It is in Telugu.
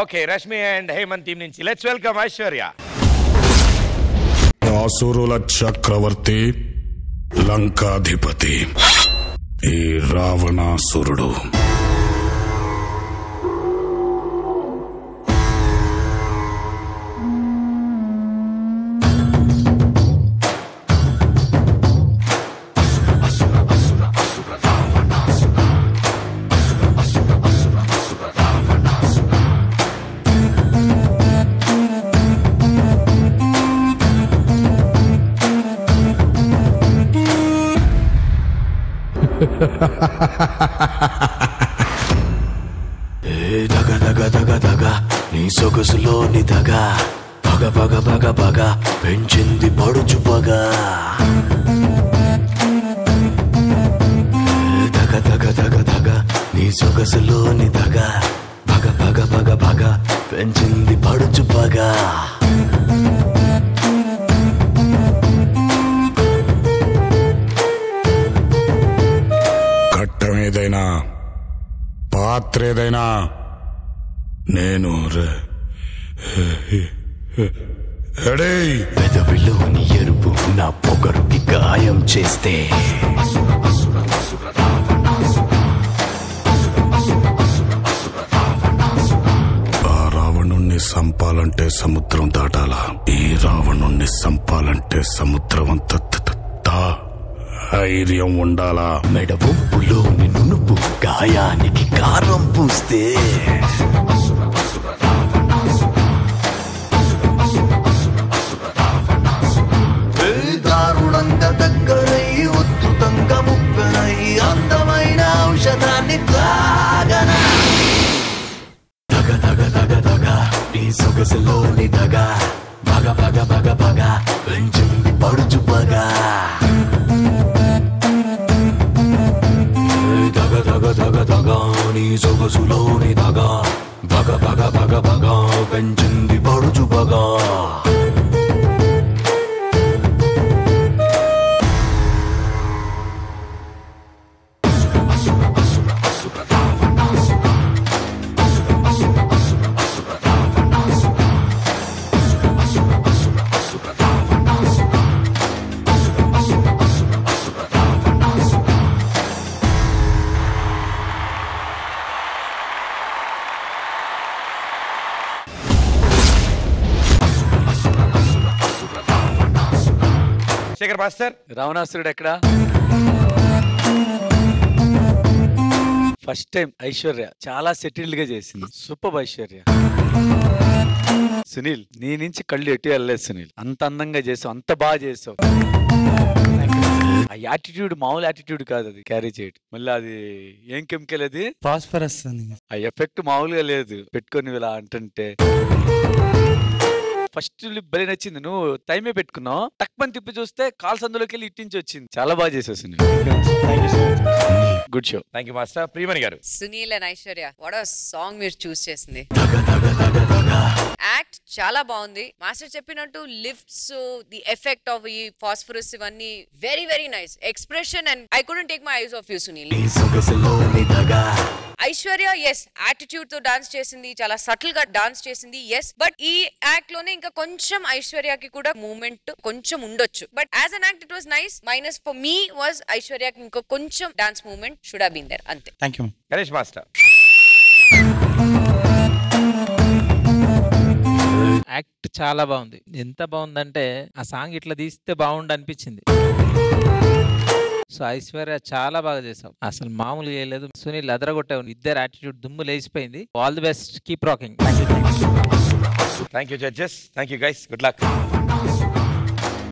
okay Rashmi and Hemanth team నుంచి లెట్స్ వెల్కమ్ ఐశ్వర్య అసురుల చక్రవర్తి లంకాధిపతి ఈ రావణాసురుడు ఏ దగ దగ దగ దగ నీ సొగసులోని దగ పగ పగ పగ పగ పెంచింది పడుచు పగ ఏ దగ దగ దగ దగ నీ సొగసులోని దగ పగ పగ పగ పగ పెంచింది పడుచు పగ ఘట్టం ఏదైనా పాత్ర ఏదైనా నేను రె- రెడీ పెదవిలోని ఎరుపు నా పొగరుకి గాయం చేస్తే ఆ రావణుణ్ణి సంపాలంటే సముద్రం దాటాలా ఈ రావణుణ్ణి సంపాలంటే సముద్రం అంత త- త- తా- ధైర్యం ఉండాలా మెడ వంపులోని నునుపు గాయానికి కారం పూస్తే ఏ దారుణంగా దగ్గరై ఉద్ధృతంగా ముప్పెనై అందమైన ఔషధాన్ని తాగన దగ దగ దగ దగ నీ సొగసులోని దగ బగ బగ బగ బగ పెంచింది పడుచు పగా దగ దగ దగ దగ నీ సొగసులోని దగ బగ బగ బగ బగ పెంచింది పడుచు బగా శేఖర్ మాస్టర్ రావణాసురుడు ఎక్కడ ఫస్ట్ టైం ఐశ్వర్య చాలా సెటిల్డ్ గా చేసింది సూపర్ ఐశ్వర్య సునీల్ నీ నుంచి కళ్ళు ఎటు వెళ్ళలేదు సునీల్ అంత అందంగా చేసావు అంత బాగా చేసావు ఆ యాటిట్యూడ్ మామూలు యాటిట్యూడ్ కాదు అది క్యారీ చేయడం మళ్ళీ అది ఏం కెమికల్ అది ఫాస్ఫరస్ అని ఆ ఎఫెక్ట్ మామూలుగా లేదు పెట్టుకొని ఇలా అంటుంటే ఫస్ట్ భలే నచ్చింది నువ్వు టైమే పెట్టుకున్నావు తక్కువ తిప్పి చూస్తే కాల్ సందులోకి వెళ్ళి ఇట్టించి వచ్చింది చాలా బాగా చేసేసి good show thank you master Priyamani garu Sunil and Aishwarya what song మీరు చూస్ చేసింది యాక్ట్ చాలా బాగుంది మాస్టర్ చెప్పినట్టు లిఫ్ట్స్ ది ఎఫెక్ట్ ఆఫ్ ఈ ఫాస్ఫరస్ ఇవన్నీ very very nice expression and I couldn't take my eyes off you Sunil నీ సొగసులోని దగ ఐశ్వర్య ఎస్ యాటిట్యూడ్ తో డాన్స్ చేసింది చాలా సటిల్ గా డాన్స్ చేసింది ఎస్ బట్ ఈ యాక్ట్ లోనే ఇంకా కొంచెం ఐశ్వర్యకి కూడా మూమెంట్ కొంచెం ఉండొచ్చు but as an act it was nice minus for me was ఐశ్వర్యకి ఇంకా కొంచెం dance movement should been there అంతే thank you Ganesh master act చాలా బాగుంది ఎంత బాగుందంటే ఆ సాంగ్ ఇట్లా తీస్తే బాగుండు అనిపించింది సో ఐశ్వర్య చాలా బాగా చేసావు అసలు మామూలుగా చేయలేదు సునీల్ అదరగొట్టావు ఇద్దరు యాటిట్యూడ్ దుమ్ము లేచిపోయింది all the best keep rocking thank you judges thank you guys good luck